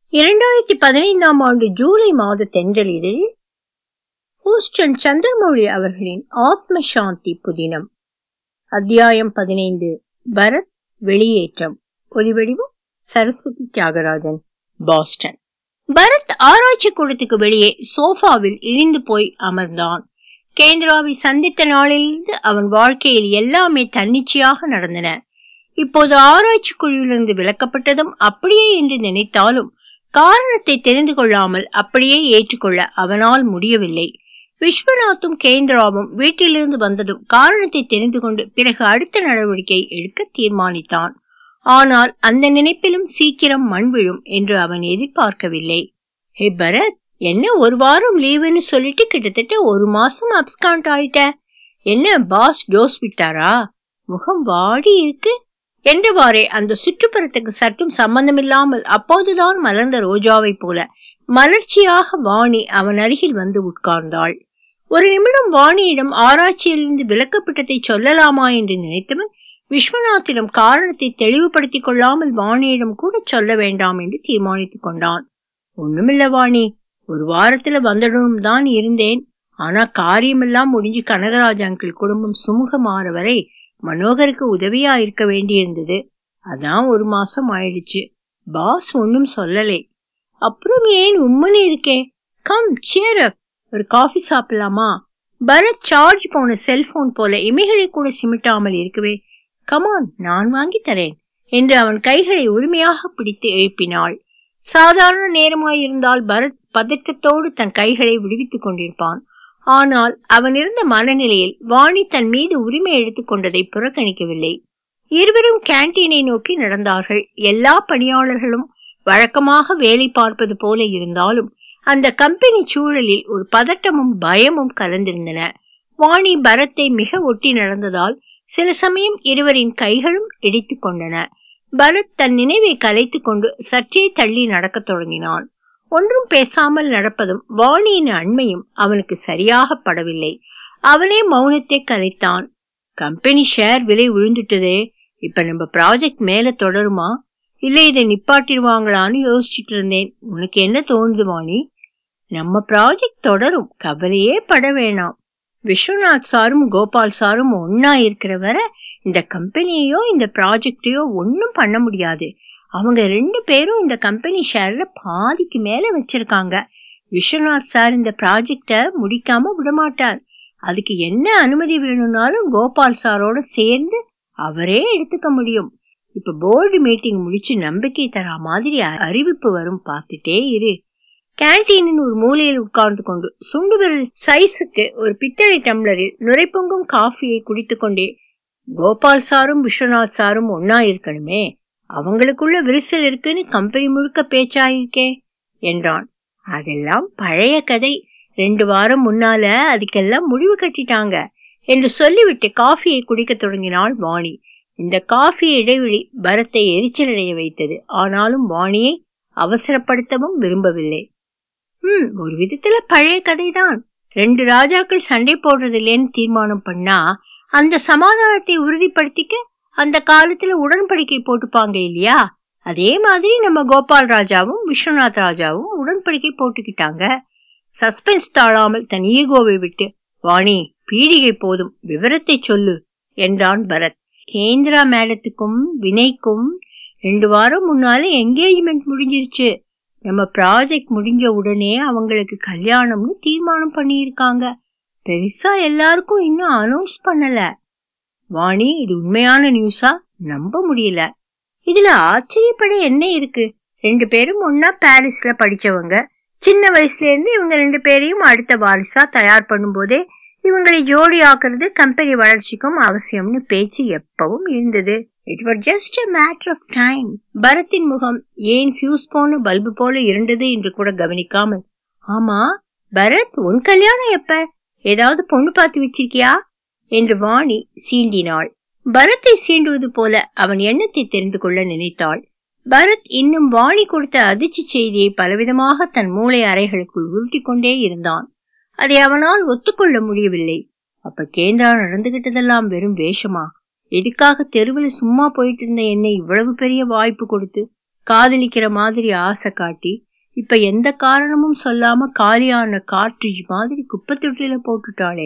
இரண்டாயிரத்தி பதினைந்தாம் ஆண்டு ஜூலை மாத தென்றலில் ஹூஸ்டன் சந்திரமௌழி அவர்களின் ஆத்ம சாந்தி புதினம் அத்தியாயம் பதினைந்து பரத் வெளியேற்றம் ஒலிவடிவம் சரஸ்வதி தியாகராஜன் பாஸ்டன் பரத் ஆராய்ச்சி கூடத்துக்கு வெளியே சோஃபாவில் இழிந்து போய் அமர்ந்தான் கேந்திராவை சந்தித்த நாளிலிருந்து அவன் வாழ்க்கையில் எல்லாமே தன்னிச்சையாக நடந்தன இப்போது ஆராய்ச்சி குழுவிலிருந்து விலக்கப்பட்டதும் அப்படியே என்று நினைத்தாலும் காரணத்தை தெரிந்து கொள்ளாமல் அப்படியே ஏற்றுக்கொள்ள அவனால் முடியவில்லை விஸ்வநாத்தும் கேந்திராவும் வீட்டிலிருந்து வந்ததும் காரணத்தை தெரிந்து கொண்டு பிறகு அடுத்த நடவடிக்கை எடுக்க தீர்மானித்தான் ஆனால் அந்த நினைப்பிலும் சீக்கிரம் மண் விழும் என்று அவன் எதிர்பார்க்கவில்லை ஹே பரத் என்ன ஒரு வாரம் லீவுன்னு சொல்லிட்டு கிட்டத்தட்ட ஒரு மாசம் அப்ஸ்காண்ட் ஆயிட்ட என்ன பாஸ் டோஸ் விட்டாரா முகம் வாடி இருக்கு என்றவாறே அந்த சுற்றுப்புறத்துக்கு சற்றும் சம்பந்தமில்லாமல் அப்போதுதான் மலர்ந்த ரோஜாவை போல மலர்ச்சியாக வாணி அவன் அருகில் வந்து உட்கார்ந்தாள் ஒரு நிமிடம் வாணியிடம் ஆராய்ச்சியிலிருந்து விளக்கப்பட்டதை சொல்லலாமா என்று நினைத்தவன் விஸ்வநாத்திடம் காரணத்தை தெளிவுபடுத்திக் கொள்ளாமல் வாணியிடம் கூட சொல்ல வேண்டாம் என்று தீர்மானித்துக் கொண்டான் ஒண்ணுமில்ல வாணி ஒரு வாரத்துல வந்துடணும் தான் இருந்தேன் ஆனா காரியமெல்லாம் முடிஞ்சு கனகராஜ் அங்கிள் குடும்பம் சுமூகமாற வரை மனோகருக்கு உதவியா இருக்க வேண்டியிருந்தது அதான் ஒரு மாசம் ஆயிடுச்சு பாஸ் ஒன்னும் சொல்லலே அப்புறம் ஏன் உம்மனு இருக்கேன் கம் சேர் ஒரு காஃபி சாப்பிடலாமா பரத் சார்ஜ் போன செல்போன் போல இமைகளை கூட சிமிட்டாமல் இருக்கவே கமான் நான் வாங்கி தரேன் என்று அவன் கைகளை உரிமையாக பிடித்து எழுப்பினாள் சாதாரண நேரமாய் இருந்தால் பரத் பதற்றத்தோடு தன் கைகளை விடுவித்துக் கொண்டிருப்பான் ஆனால் அவன் இருந்த மனநிலையில் வாணி தன் மீது உரிமை எடுத்துக் கொண்டதை புறக்கணிக்கவில்லை இருவரும் கேன்டீனை நோக்கி நடந்தார்கள் எல்லா பணியாளர்களும் வழக்கமாக வேலை பார்ப்பது போல இருந்தாலும் அந்த கம்பெனி சூழலில் ஒரு பதட்டமும் பயமும் கலந்திருந்தன வாணி பரத்தை மிக ஒட்டி நடந்ததால் சில சமயம் இருவரின் கைகளும் இடித்துக் கொண்டன பரத் தன் நினைவை கலைத்துக் கொண்டு சற்றே தள்ளி நடக்கத் தொடங்கினான் ஒன்றும் பேசாமல் நடப்பதும் வாணியின் அண்மையும் அவனுக்கு சரியாக படவில்லை அவனே மௌனத்தை கலைத்தான் கம்பெனி ஷேர் விலை விழுந்துட்டதே இப்ப நம்ம ப்ராஜெக்ட் மேல தொடருமா இல்ல இதை நிப்பாட்டிடுவாங்களான்னு யோசிச்சுட்டு இருந்தேன் உனக்கு என்ன தோணுது வாணி நம்ம ப்ராஜெக்ட் தொடரும் கவலையே பட வேணாம் விஸ்வநாத் சாரும் கோபால் சாரும் ஒன்னா இருக்கிற வரை இந்த கம்பெனியோ இந்த ப்ராஜெக்டையோ ஒன்னும் பண்ண முடியாது அவங்க ரெண்டு பேரும் இந்த கம்பெனி ஷேர்ல பாதிக்கு மேல வச்சிருக்காங்க விஸ்வநாத் சார் இந்த ப்ராஜெக்ட முடிக்காம விடமாட்டார் அதுக்கு என்ன அனுமதி வேணும்னாலும் கோபால் சாரோட சேர்ந்து அவரே எடுத்துக்க முடியும் இப்ப போர்டு மீட்டிங் முடிச்சு நம்பிக்கை தரா மாதிரி அறிவிப்பு வரும் பார்த்துட்டே இரு கேன்டீனின் ஒரு மூலையில் உட்கார்ந்து கொண்டு சுண்டு விரல் சைஸுக்கு ஒரு பித்தளை டம்ளரில் நுரைப்பொங்கும் காஃபியை குடித்துக் கொண்டே கோபால் சாரும் விஸ்வநாத் சாரும் ஒன்னா இருக்கணுமே அவங்களுக்குள்ள விரிசல் இருக்குன்னு கம்பெனி முழுக்க பேச்சாயிருக்கே என்றான் அதெல்லாம் பழைய கதை ரெண்டு வாரம் முன்னால அதுக்கெல்லாம் முடிவு கட்டிட்டாங்க என்று சொல்லிவிட்டு காஃபியை குடிக்க தொடங்கினாள் வாணி இந்த காஃபி இடைவெளி பரத்தை எரிச்சலடைய வைத்தது ஆனாலும் வாணியை அவசரப்படுத்தவும் விரும்பவில்லை ம் ஒரு விதத்துல பழைய கதைதான் ரெண்டு ராஜாக்கள் சண்டை போடுறதில்லேன்னு தீர்மானம் பண்ணா அந்த சமாதானத்தை உறுதிப்படுத்திக்க அந்த காலத்துல உடன்படிக்கை போட்டுப்பாங்க இல்லையா அதே மாதிரி நம்ம கோபால் ராஜாவும் விஸ்வநாத் ராஜாவும் உடன்படிக்கை போட்டுக்கிட்டாங்க சஸ்பென்ஸ் தாழாமல் தன் ஈகோவை விட்டு வாணி பீடிகை போதும் விவரத்தை சொல்லு என்றான் பரத் கேந்திரா மேடத்துக்கும் வினைக்கும் ரெண்டு வாரம் முன்னால என்கேஜ்மெண்ட் முடிஞ்சிருச்சு நம்ம ப்ராஜெக்ட் முடிஞ்ச உடனே அவங்களுக்கு கல்யாணம்னு தீர்மானம் பண்ணியிருக்காங்க பெருசா எல்லாருக்கும் இன்னும் அனௌன்ஸ் பண்ணல வாணி இது உண்மையான நியூஸா நம்ப முடியல இதுல ஆச்சரியப்பட என்ன இருக்கு ரெண்டு பேரும் ஒன்னா பாரிஸ்ல படிச்சவங்க சின்ன வயசுல இருந்து இவங்க ரெண்டு பேரையும் அடுத்த வாரிசா தயார் பண்ணும்போதே இவங்களை ஜோடி ஆக்குறது கம்பெனி வளர்ச்சிக்கும் அவசியம்னு பேச்சு எப்பவும் இருந்தது it was just a matter of time பரத்தின் முகம் ஏன் ஃபியூஸ் போன பல்பு போல இருந்தது என்று கூட கவனிக்காமல் ஆமா பரத் உன் கல்யாணம் எப்ப ஏதாவது பொண்ணு பார்த்து வச்சிருக்கியா என்று வாணி சீண்டினாள் பரத்தை சீண்டுவது போல அவன் எண்ணத்தை தெரிந்து கொள்ள நினைத்தாள் பரத் இன்னும் வாணி கொடுத்த அதிர்ச்சி செய்தியை பலவிதமாக தன் மூளை அறைகளுக்குள் உருட்டி கொண்டே இருந்தான் அதை அவனால் ஒத்துக்கொள்ள முடியவில்லை அப்ப கேந்திரா நடந்துகிட்டதெல்லாம் வெறும் வேஷமா எதுக்காக தெருவில் சும்மா போயிட்டு இருந்த என்னை இவ்வளவு பெரிய வாய்ப்பு கொடுத்து காதலிக்கிற மாதிரி ஆசை காட்டி இப்ப எந்த காரணமும் சொல்லாம காலியான கார்ட்ரிட்ஜ் மாதிரி குப்பை தொட்டில போட்டுட்டாளே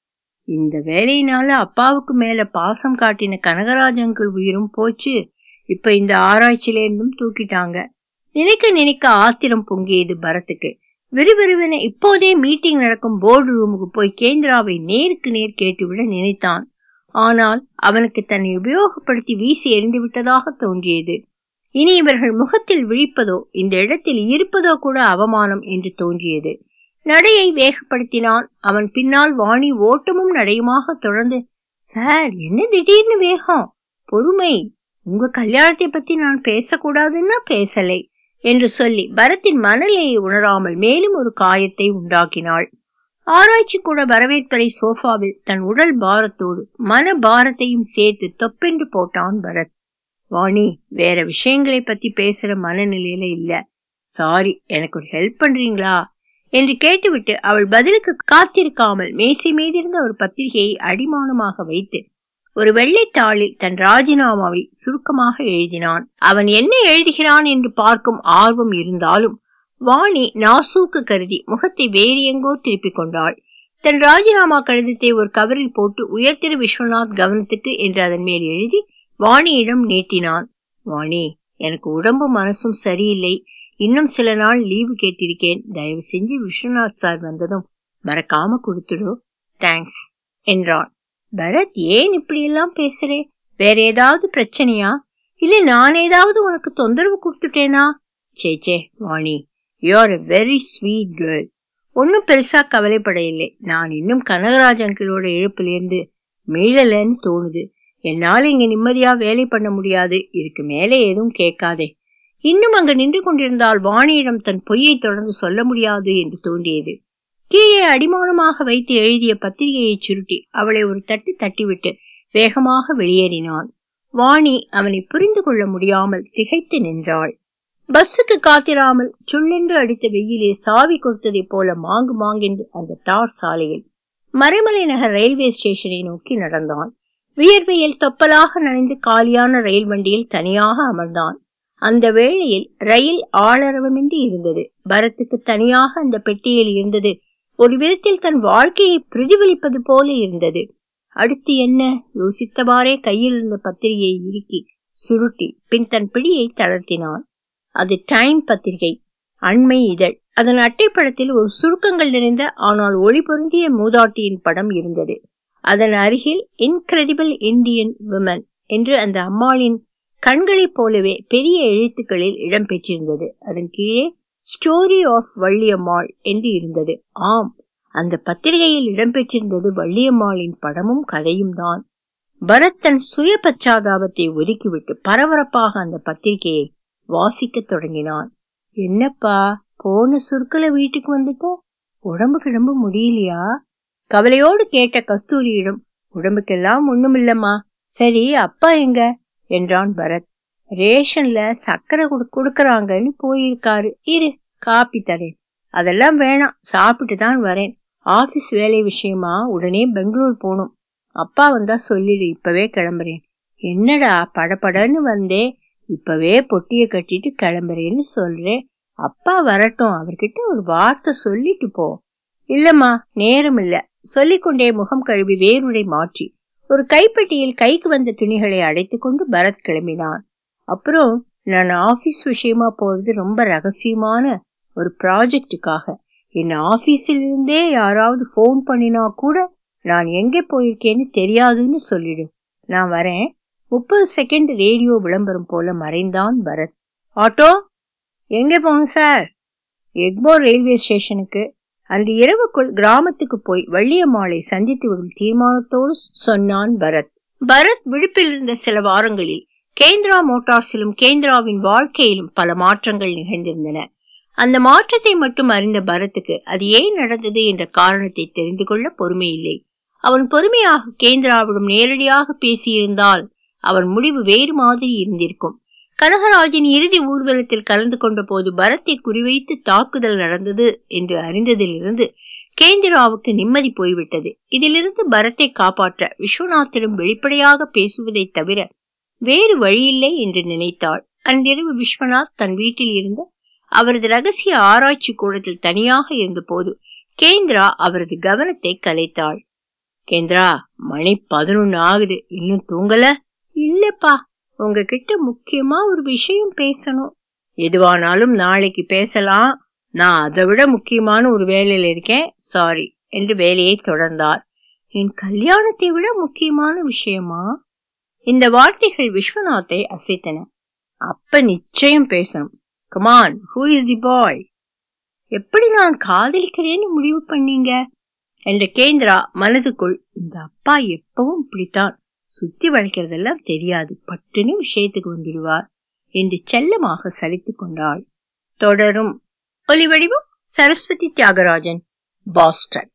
இந்த வேலையினால அப்பாவுக்கு மேல பாசம் காட்டின கனகராஜ் அங்கிள் உயிரும் போச்சு இப்ப இந்த ஆராய்ச்சியில இருந்தும் தூக்கிட்டாங்க நினைக்க நினைக்க ஆத்திரம் பொங்கியது பரத்துக்கு விறுவிறுவென இப்போதே மீட்டிங் நடக்கும் போர்டு ரூமுக்கு போய் கேந்திராவை நேருக்கு நேர் கேட்டுவிட நினைத்தான் ஆனால் அவனுக்கு தன்னை உபயோகப்படுத்தி வீசி எறிந்து விட்டதாக தோன்றியது இனி இவர்கள் முகத்தில் விழிப்பதோ இந்த இடத்தில் இருப்பதோ கூட அவமானம் என்று தோன்றியது நடையை வேகப்படுத்தினான் அவன் பின்னால் வாணி ஓட்டமும் நடையுமாக தொடர்ந்து சார் என்ன திடீர்னு வேகம் பொறுமை உங்க கல்யாணத்தை பத்தி நான் பேசக்கூடாதுன்னா பேசலை என்று சொல்லி பரத்தின் மனநிலையை உணராமல் மேலும் ஒரு காயத்தை உண்டாக்கினாள் ஆராய்ச்சி கூட வரவேற்பறை சோஃபாவில் தன் உடல் பாரத்தோடு மன பாரத்தையும் சேர்த்து தொப்பென்று போட்டான் பரத் வாணி வேற விஷயங்களை பத்தி பேசுற மனநிலையில இல்ல சாரி எனக்கு ஒரு ஹெல்ப் பண்றீங்களா என்று கேட்டுவிட்டு அவள் பதிலுக்கு காத்திருக்காமல் மேசை மீதிருந்த ஒரு பத்திரிகையை அடிமானமாக வைத்து ஒரு வெள்ளைத்தாளில் தன் ராஜினாமாவை சுருக்கமாக எழுதினான் அவன் என்ன எழுதுகிறான் என்று பார்க்கும் ஆர்வம் இருந்தாலும் வாணி நாசூக்கு கருதி முகத்தை வேறு எங்கோ திருப்பிக் கொண்டாள் தன் ராஜினாமா கடிதத்தை ஒரு கவரில் போட்டு உயர்திரு விஸ்வநாத் கவனத்துக்கு என்று அதன் மேல் எழுதி வாணியிடம் நீட்டினான் வாணி எனக்கு உடம்பு மனசும் சரியில்லை இன்னும் சில நாள் லீவு கேட்டிருக்கேன் தயவு செஞ்சு விஸ்வநாத் சார் வந்ததும் மறக்காம கொடுத்துடு தேங்க்ஸ் என்றான் பரத் ஏன் இப்படி எல்லாம் பேசுறே வேற ஏதாவது பிரச்சனையா இல்ல நான் ஏதாவது உனக்கு தொந்தரவு கொடுத்துட்டேனா சேச்சே Vani you are a very sweet girl ஒன்னும் பெருசா கவலைப்பட இல்லை நான் இன்னும் கனகராஜ் அங்கிளோட இழப்பிலிருந்து மீளலன்னு தோணுது என்னால இங்க நிம்மதியா வேலை பண்ண முடியாது இதுக்கு மேலே எதுவும் கேட்காதே இன்னும் அங்கு நின்று கொண்டிருந்தால் வாணியிடம் தன் பொய்யை தொடர்ந்து சொல்ல முடியாது என்று தோன்றியது கீழே அடிமானமாக வைத்து எழுதிய பத்திரிகையை சுருட்டி அவளை ஒரு தட்டு தட்டிவிட்டு வேகமாக வெளியேறினான் வாணி அவனை புரிந்து கொள்ள முடியாமல் திகைத்து நின்றாள் பஸ்ஸுக்கு காத்திராமல் சுள்ளென்று அடித்த வெயிலே சாவி கொடுத்ததைப் போல மாங்கு மாங்கென்று அந்த டார் சாலையில் மறைமலை நகர் ரயில்வே ஸ்டேஷனை நோக்கி நடந்தான் வியர்வையில் தொப்பலாக நனைந்து காலியான ரயில் வண்டியில் தனியாக அமர்ந்தான் அந்த வேளையில் ரயில் ஆளரவமின்றி இருந்தது பரத்துக்கு தனியாக அந்த பெட்டியில் இருந்தது ஒரு விதத்தில் தன் வாழ்க்கையை பிரதிபலிப்பது போல இருந்தது அடுத்து என்ன யோசித்தவாறே கையில் இருந்த பத்திரிகையை இறுக்கி சுருட்டி பின் தன் பிடியை தளர்த்தினான் அது டைம் பத்திரிகை அண்மை இதழ் அதன் அட்டைப்படத்தில் ஒரு சுருக்கங்கள் நிறைந்த ஆனால் ஒளி பொருந்திய மூதாட்டியின் படம் இருந்தது அதன் அருகில் இன்கிரெடிபிள் இந்தியன் விமன் என்று அந்த அம்மாளின் கண்களைப் போலவே பெரிய எழுத்துக்களில் இடம்பெற்றிருந்தது அதன் கீழே ஸ்டோரி ஆஃப் வள்ளியம்மாள் என்று இருந்தது ஆம் அந்த பத்திரிகையில் இடம்பெற்றிருந்தது வள்ளியம்மாளின் படமும் கதையும் தான் பரத் தன் சுய பச்சாதாபத்தை ஒதுக்கிவிட்டு பரபரப்பாக அந்த பத்திரிகையை வாசிக்க தொடங்கினான் என்னப்பா போன சுருக்கல வீட்டுக்கு வந்துட்ட உடம்பு கிடம்பு முடியலையா கவலையோடு கேட்ட கஸ்தூரியிடம் உடம்புக்கெல்லாம் ஒண்ணுமில்லம்மா சரி அப்பா எங்க என்றான் பரத் ரேஷன்ல சக்கரை கொடுக்கறாங்கன்னு போயிருக்காரு இரு காப்பி தரேன் அதெல்லாம் வேணாம் சாப்பிட்டு தான் வரேன் ஆபீஸ் வேலை விஷயமா உடனே பெங்களூர் போகணும் அப்பா வந்தா சொல்லிடு இப்பவே கிளம்புறேன் என்னடா படபடன்னு வந்தே இப்பவே பொட்டிய கட்டிட்டு கிளம்புறேன்னு சொல்றேன் அப்பா வரட்டும் அவர்கிட்ட ஒரு வார்த்தை சொல்லிட்டு போ இல்லம்மா நேரம் இல்ல சொல்லிக்கொண்டே முகம் கழுவி வேறுடை மாற்றி ஒரு கைப்பெட்டியில் கைக்கு வந்த துணிகளை அடைத்துக் கொண்டு பரத் கிளம்பினான் அப்புறம் நான் ஆபீஸ் விஷயமா போறது ரொம்ப ரகசியமான ஒரு ப்ராஜெக்டுக்காக என் ஆபீஸில் இருந்தே யாராவது போன் பண்ணினா கூட நான் எங்க போயிருக்கேன்னு தெரியாதுன்னு சொல்லிடு நான் வரேன் முப்பது செகண்ட் ரேடியோ விளம்பரம் போல மறைந்தான் பரத் ஆட்டோ எங்க போகணும் சார் எக்மோர் ரயில்வே ஸ்டேஷனுக்கு அன்று இரவுக்குள் கிராமத்துக்கு போய் வள்ளியம்மாளை சந்தித்து விடும் தீர்மானத்தோடு சொன்னான் பரத் பரத் விழுப்பில் இருந்த சில வாரங்களில் கேந்திரா மோட்டார்ஸிலும் கேந்திராவின் வாழ்க்கையிலும் பல மாற்றங்கள் நிகழ்ந்திருந்தன அந்த மாற்றத்தை மட்டும் அறிந்த பரத்துக்கு அது ஏன் நடந்தது என்ற காரணத்தை தெரிந்து கொள்ள பொறுமை இல்லை அவன் பொறுமையாக கேந்திராவிடம் நேரடியாக பேசியிருந்தால் அவன் முடிவு வேறு மாதிரி இருந்திருக்கும் கனகராஜின் இறுதி ஊர்வலத்தில் கலந்து கொண்ட போது பரத்தை குறிவைத்து தாக்குதல் நடந்தது என்று அறிந்ததிலிருந்து கேந்திராவுக்கு நிம்மதி போய்விட்டது இதிலிருந்து பரத்தை காப்பாற்ற விஸ்வநாத்திடம் வெளிப்படையாக பேசுவதை தவிர வேறு வழியில்லை என்று நினைத்தாள் அன்றிரவு விஸ்வநாத் தன் வீட்டில் இருந்த அவரது ரகசிய ஆராய்ச்சி கூடத்தில் தனியாக இருந்தபோது கேந்திரா அவரது கவனத்தை கலைத்தாள் கேந்திரா மணி பதினொன்னு ஆகுது இன்னும் தூங்கல இல்லப்பா உங்ககிட்ட முக்கியமா ஒரு விஷயம் பேசணும் எதுவானாலும் நாளைக்கு பேசலாம் நான் அதை விட முக்கியமான ஒரு வேலையில இருக்கேன் சாரி என்று வேலையை தொடர்ந்தார் என் கல்யாணத்தை விட முக்கியமான விஷயமா இந்த வார்த்தைகள் விஸ்வநாத்தை அசைத்தன அப்ப நிச்சயம் பேசணும் come on who is the boy எப்படி நான் காதலிக்கிறேன்னு முடிவு பண்ணீங்க என்ற கேந்திரா மனதுக்குள் இந்த அப்பா எப்பவும் இப்படித்தான் சுத்தி வளைக்கிறதெல்லாம் தெரியாது பட்டுன்னு விஷயத்துக்கு வந்துடுவார் என்று செல்லமாக சலித்துக் கொண்டாள் தொடரும் ஒலிவடிவம் சரஸ்வதி தியாகராஜன் பாஸ்டன்